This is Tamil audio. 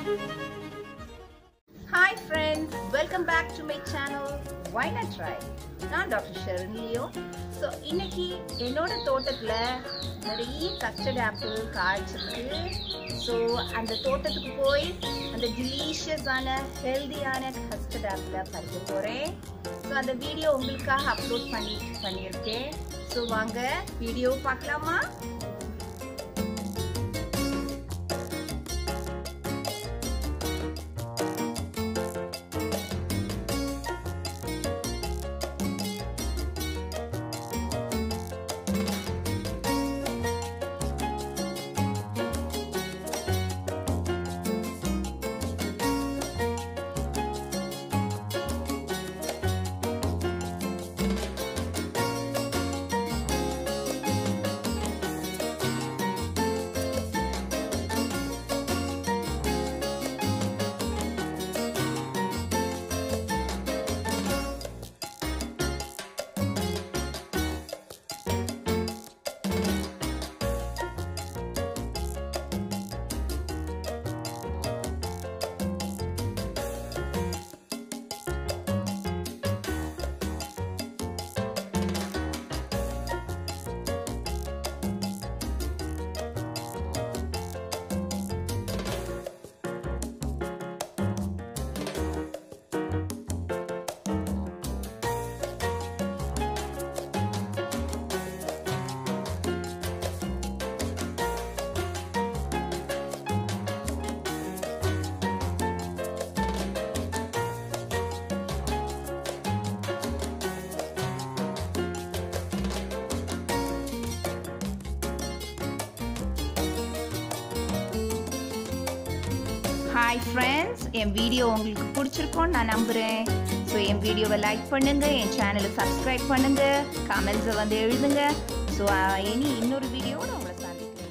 hi friends welcome back to my channel why not try நான் டாக்டர் ஷெரின் லியோ ஸோ இன்னைக்கு என்னோட தோட்டத்தில் நிறைய கஸ்டர்ட் ஆப்பிள் காய்ச்சிருக்கு ஸோ அந்த தோட்டத்துக்கு போய் அந்த டிலீஷியஸான ஹெல்தியான கஸ்டர்ட் ஆப்பிளை பறிக்க போகிறேன் ஸோ அந்த வீடியோ உங்களுக்காக அப்லோட் பண்ணி பண்ணியிருக்கேன் ஸோ வாங்க வீடியோ பார்க்கலாமா ஹாய் ஃப்ரெண்ட்ஸ் என் வீடியோ உங்களுக்கு பிடிச்சிருக்கோன்னு நான் நம்புகிறேன் ஸோ என் வீடியோவை லைக் பண்ணுங்கள் என் சேனலை சப்ஸ்கிரைப் பண்ணுங்கள் கமெண்ட்ஸை வந்து எழுதுங்க ஸோ இனி இன்னொரு வீடியோவில் உங்களை சந்திக்கிறேன்